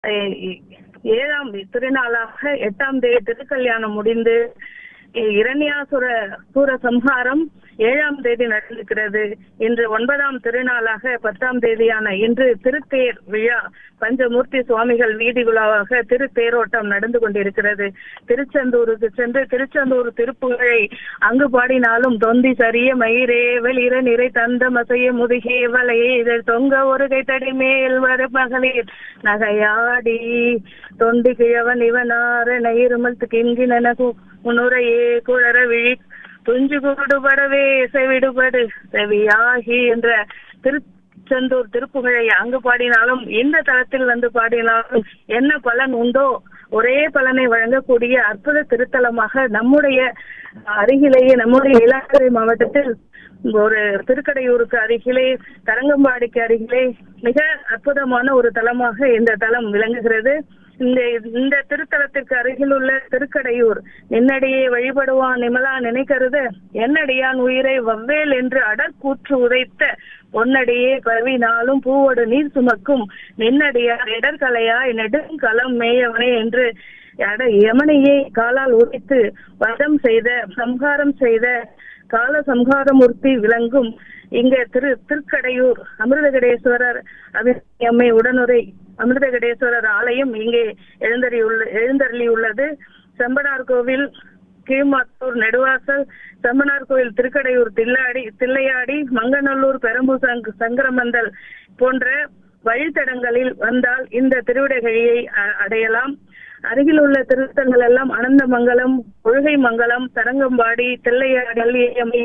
ஏ- ஏழாம் திருநாளாக எட்டாம் தேதி திருக்கல்யாணம் முடிந்து இ- இரண்யாசுர சூர சம்ஹாரம் ஏழாம் தேதி நடந்திருக்கிறது இன்று ஒன்பதாம் திருநாளாக பத்தாம் தேதியான இன்று திருத்தேர் விழா பஞ்சமூர்த்தி சுவாமிகள் வீதி விழாவாக திருத்தேரோட்டம் நடந்து கொண்டிருக்கிறது திருச்செந்தூருக்கு சென்று திருச்செந்தூர் திருப்புகழை அங்கு பாடினாலும் தொந்தி சரிய மயிரே வெளிர நிறை தந்த மசைய முதுகே வலையே இதில் தொங்க ஒரு கைத்தடி மேல் வர மகளிர் நகையாடி தொண்டி கிழவன் இவனார நயிருமல் கிங்கின உன்னுரையே குழற விழி துஞ்சு கூடுபடவே செவிடுபடு செவியாகி என்ற திருச்செந்தூர் திருப்புகழை அங்கு பாடினாலும் இந்த தளத்தில் வந்து பாடினாலும் என்ன பலன் உண்டோ ஒரே பலனை வழங்கக்கூடிய அற்புத திருத்தலமாக நம்முடைய அருகிலேயே நம்முடைய இலங்கை மாவட்டத்தில் ஒரு திருக்கடையூருக்கு அருகிலே தரங்கம்பாடிக்கு அருகிலே மிக அற்புதமான ஒரு தலமாக இந்த தலம் விளங்குகிறது இந்த இந்த திருத்தலத்திற்கு அருகில் உள்ள திருக்கடையூர் நின்னடியே வழிபடுவான் நிமலா நினைக்கருத என்னடியான் உயிரை வவ்வேல் என்று அடற்கூற்று உதைத்த பொன்னடியே பரவினாலும் பூவோடு நீர் சுமக்கும் நின்னடியார் இடர்கலையாய் நெடுங்கலம் மேயவனே என்று அட யமனையே காலால் உதைத்து வதம் செய்த சம்ஹாரம் செய்த கால சம்ஹாரமூர்த்தி விளங்கும் இங்க திரு திருக்கடையூர் அமிர்தகடேஸ்வரர் அம்மை உடனுரை அமிர்தகடேஸ்வரர் ஆலயம் இங்கே எழுந்தறியுள்ள எழுந்தருளி உள்ளது செம்பனார் கோவில் கீழ்மாத்தூர் நெடுவாசல் செம்பனார் கோவில் திருக்கடையூர் தில்லாடி தில்லையாடி மங்கநல்லூர் பெரம்பூர் சங்க சங்கரமந்தல் போன்ற வழித்தடங்களில் வந்தால் இந்த திருவிடைகழியை அ- அடையலாம் அருகில் உள்ள திருத்தங்கள் எல்லாம் அனந்தமங்கலம் கொள்கை மங்கலம் தரங்கம்பாடி தில்லையாடி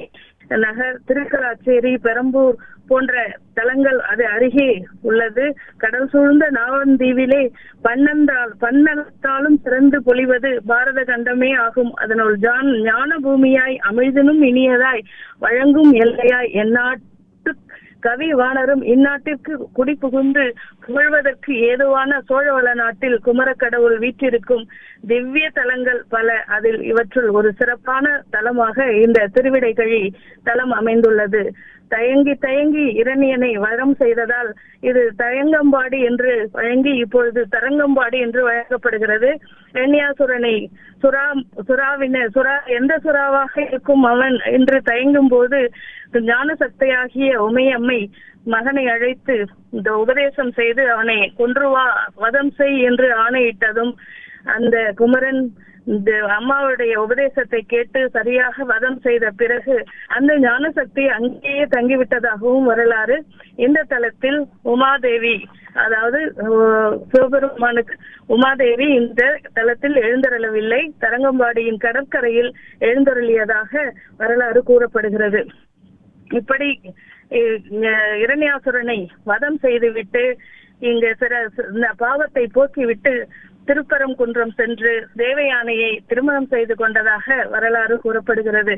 நகர் திருக்கலாச்சேரி பெரம்பூர் போன்ற தலங்கள் அது அருகே உள்ளது கடல் சூழ்ந்த நாவந்தீவிலே பன்னந்தால் பன்னத்தாலும் சிறந்து பொழிவது பாரத கண்டமே ஆகும் அதனுள் ஜான் ஞான பூமியாய் அமிழ்தனும் இனியதாய் வழங்கும் எல்லையாய் எந்நாட்டு கவி வாணரும் இந்நாட்டிற்கு குடி புகுந்து புகழ்வதற்கு ஏதுவான சோழவள நாட்டில் குமரக்கடவுள் வீற்றிருக்கும் திவ்ய தலங்கள் பல அதில் இவற்றுள் ஒரு சிறப்பான தலமாக இந்த திருவிடைகழி தலம் அமைந்துள்ளது தயங்கி தயங்கி இரணியனை வரம் செய்ததால் இது தயங்கம்பாடி என்று வழங்கி இப்பொழுது தரங்கம்பாடி என்று வழங்கப்படுகிறது இரண்யாசுரனை சுறா சுறாவின சுறா எந்த சுறாவாக இருக்கும் அவன் என்று தயங்கும் போது ஞான சக்தியாகிய உமையம்மை மகனை அழைத்து இந்த உபதேசம் செய்து அவனை கொன்று வா வதம் செய் என்று ஆணையிட்டதும் அந்த குமரன் இந்த அம்மாவுடைய உபதேசத்தை கேட்டு சரியாக வதம் செய்த பிறகு அந்த ஞான சக்தி அங்கேயே தங்கிவிட்டதாகவும் வரலாறு இந்த தலத்தில் உமாதேவி அதாவது அஹ், சிவபெருமானுக்கு உமாதேவி இந்த தலத்தில் எழுந்தருளவில்லை தரங்கம்பாடியின் கடற்கரையில் எழுந்தருளியதாக வரலாறு கூறப்படுகிறது இப்படி இ- இ- இரண்யாசுரனை வதம் செய்துவிட்டு இங்க சிற இந்த பாவத்தை போக்கிவிட்டு திருப்பரங்குன்றம் சென்று தேவயானையை திருமணம் செய்து கொண்டதாக வரலாறு கூறப்படுகிறது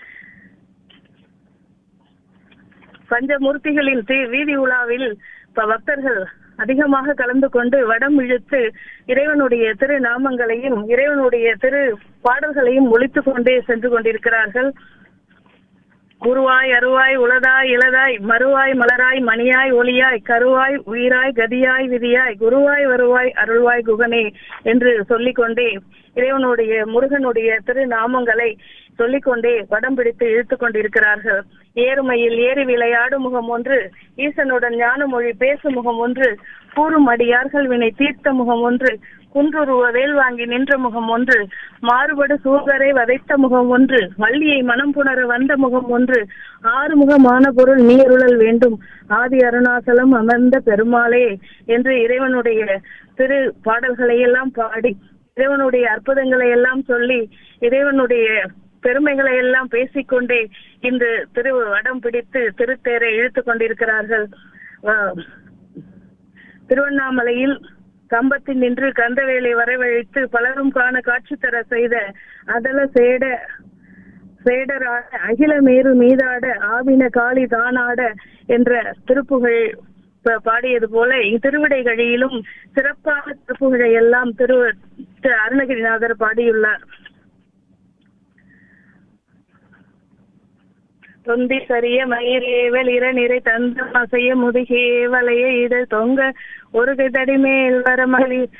பஞ்சமூர்த்திகளின் தி- வீதி உலாவில் ப- பக்தர்கள் அதிகமாக கலந்து கொண்டு வடம் இழுத்து இறைவனுடைய திரு நாமங்களையும் இறைவனுடைய திரு பாடல்களையும் ஒழித்துக் கொண்டே சென்று கொண்டிருக்கிறார்கள் உருவாய் அருவாய் உளதாய் இளதாய் மறுவாய் மலராய் மணியாய் ஒளியாய் கருவாய் உயிராய் கதியாய் விதியாய் குருவாய் வருவாய் அருள்வாய் குகனே என்று சொல்லிக்கொண்டே இறைவனுடைய முருகனுடைய திருநாமங்களை சொல்லிக்கொண்டே படம் பிடித்து இழுத்துக் கொண்டிருக்கிறார்கள் ஏறுமையில் ஏறி விளையாடும் முகம் ஒன்று ஈசனுடன் ஞான மொழி பேசும் முகம் ஒன்று கூறும் அடியார்கள் வினை தீர்த்த முகம் ஒன்று குன்றுருவ வேல் வாங்கி நின்ற முகம் ஒன்று மாறுபடு சூர்கரை வதைத்த முகம் ஒன்று வள்ளியை மனம் புணர வந்த முகம் ஒன்று ஆறுமுகமான பொருள் நீருழல் வேண்டும் ஆதி அருணாசலம் அமர்ந்த பெருமாளே என்று இறைவனுடைய திரு பாடல்களை எல்லாம் பாடி இறைவனுடைய அற்புதங்களை எல்லாம் சொல்லி இறைவனுடைய பெருமைகளை எல்லாம் பேசிக்கொண்டே இந்த திரு வடம் பிடித்து திருத்தேரை இழுத்துக் கொண்டிருக்கிறார்கள் ஆஹ் திருவண்ணாமலையில் கம்பத்தில் நின்று கந்தவேலை வரவழைத்து பலரும் காண காட்சி தர செய்த அதல சேட சேடராட அகில மேரு மீதாட ஆவின காளி தானாட என்ற திருப்புகழ் ப- பாடியது போல திருவிடைகழியிலும் சிறப்பான திருப்புகழை எல்லாம் திரு திரு அருணகிரிநாதர் பாடியுள்ளார் தொந்தி சரிய மயிர் ஏவல் இர நிறை தந்த மசைய முதுகே வலைய இதழ் தொங்க ஒரு கைதடி மேல் வர மகளிர்